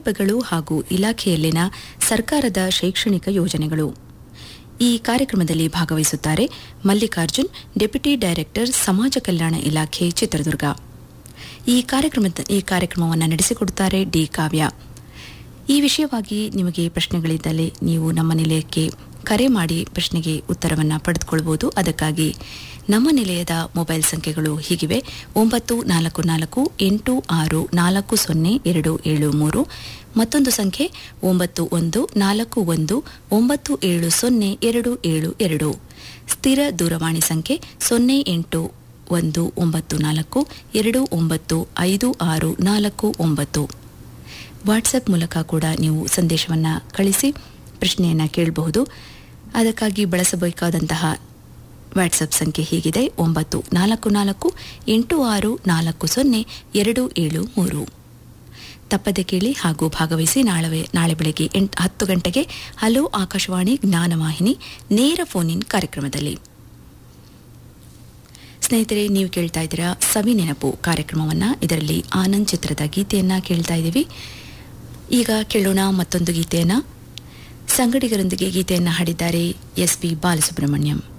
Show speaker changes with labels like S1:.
S1: ಸೌಲಭ್ಯಗಳು ಹಾಗೂ ಇಲಾಖೆಯಲ್ಲಿನ ಸರ್ಕಾರದ ಶೈಕ್ಷಣಿಕ ಯೋಜನೆಗಳು ಈ ಕಾರ್ಯಕ್ರಮದಲ್ಲಿ ಭಾಗವಹಿಸುತ್ತಾರೆ ಮಲ್ಲಿಕಾರ್ಜುನ್ ಡೆಪ್ಯೂಟಿ ಡೈರೆಕ್ಟರ್ ಸಮಾಜ ಕಲ್ಯಾಣ ಇಲಾಖೆ ಚಿತ್ರದುರ್ಗ ಈ ಕಾರ್ಯಕ್ರಮದ ಈ ಕಾರ್ಯಕ್ರಮವನ್ನು ನಡೆಸಿಕೊಡುತ್ತಾರೆ ಡಿ ಕಾವ್ಯ ಈ ವಿಷಯವಾಗಿ ನಿಮಗೆ ಪ್ರಶ್ನೆಗಳಿದ್ದಲ್ಲಿ ನೀವು ನಮ್ಮ ನಿಲಯಕ್ಕೆ ಕರೆ ಮಾಡಿ ಪ್ರಶ್ನೆಗೆ ಉತ್ತರವನ್ನು ಪಡೆದುಕೊಳ್ಳಬಹುದು ಅದಕ್ಕಾಗಿ ನಮ್ಮ ನಿಲಯದ ಮೊಬೈಲ್ ಸಂಖ್ಯೆಗಳು ಹೀಗಿವೆ ಒಂಬತ್ತು ನಾಲ್ಕು ನಾಲ್ಕು ಎಂಟು ಆರು ನಾಲ್ಕು ಸೊನ್ನೆ ಎರಡು ಏಳು ಮೂರು ಮತ್ತೊಂದು ಸಂಖ್ಯೆ ಒಂಬತ್ತು ಒಂದು ನಾಲ್ಕು ಒಂದು ಒಂಬತ್ತು ಏಳು ಸೊನ್ನೆ ಎರಡು ಏಳು ಎರಡು ಸ್ಥಿರ ದೂರವಾಣಿ ಸಂಖ್ಯೆ ಸೊನ್ನೆ ಎಂಟು ಒಂದು ಒಂಬತ್ತು ನಾಲ್ಕು ಎರಡು ಒಂಬತ್ತು ಐದು ಆರು ನಾಲ್ಕು ಒಂಬತ್ತು ವಾಟ್ಸಪ್ ಮೂಲಕ ಕೂಡ ನೀವು ಸಂದೇಶವನ್ನು ಕಳಿಸಿ ಪ್ರಶ್ನೆಯನ್ನು ಕೇಳಬಹುದು ಅದಕ್ಕಾಗಿ ಬಳಸಬೇಕಾದಂತಹ ವಾಟ್ಸಪ್ ಸಂಖ್ಯೆ ಹೀಗಿದೆ ಒಂಬತ್ತು ನಾಲ್ಕು ನಾಲ್ಕು ಎಂಟು ಆರು ನಾಲ್ಕು ಸೊನ್ನೆ ಎರಡು ಏಳು ಮೂರು ತಪ್ಪದೆ ಕೇಳಿ ಹಾಗೂ ಭಾಗವಹಿಸಿ ನಾಳೆ ನಾಳೆ ಬೆಳಗ್ಗೆ ಎಂಟು ಹತ್ತು ಗಂಟೆಗೆ ಹಲೋ ಆಕಾಶವಾಣಿ ಜ್ಞಾನವಾಹಿನಿ ನೇರ ಫೋನ್ ಇನ್ ಕಾರ್ಯಕ್ರಮದಲ್ಲಿ ಸ್ನೇಹಿತರೆ ನೀವು ಕೇಳ್ತಾ ಇದ್ದೀರಾ ಸವಿ ನೆನಪು ಕಾರ್ಯಕ್ರಮವನ್ನು ಇದರಲ್ಲಿ ಆನಂದ್ ಚಿತ್ರದ ಗೀತೆಯನ್ನು ಕೇಳ್ತಾ ಇದ್ದೀವಿ ಈಗ ಕೇಳೋಣ ಮತ್ತೊಂದು ಗೀತೆಯನ್ನು ಸಂಗಡಿಗರೊಂದಿಗೆ ಗೀತೆಯನ್ನು ಹಾಡಿದ್ದಾರೆ ಎಸ್ ಪಿ ಬಾಲಸುಬ್ರಹ್ಮಣ್ಯಂ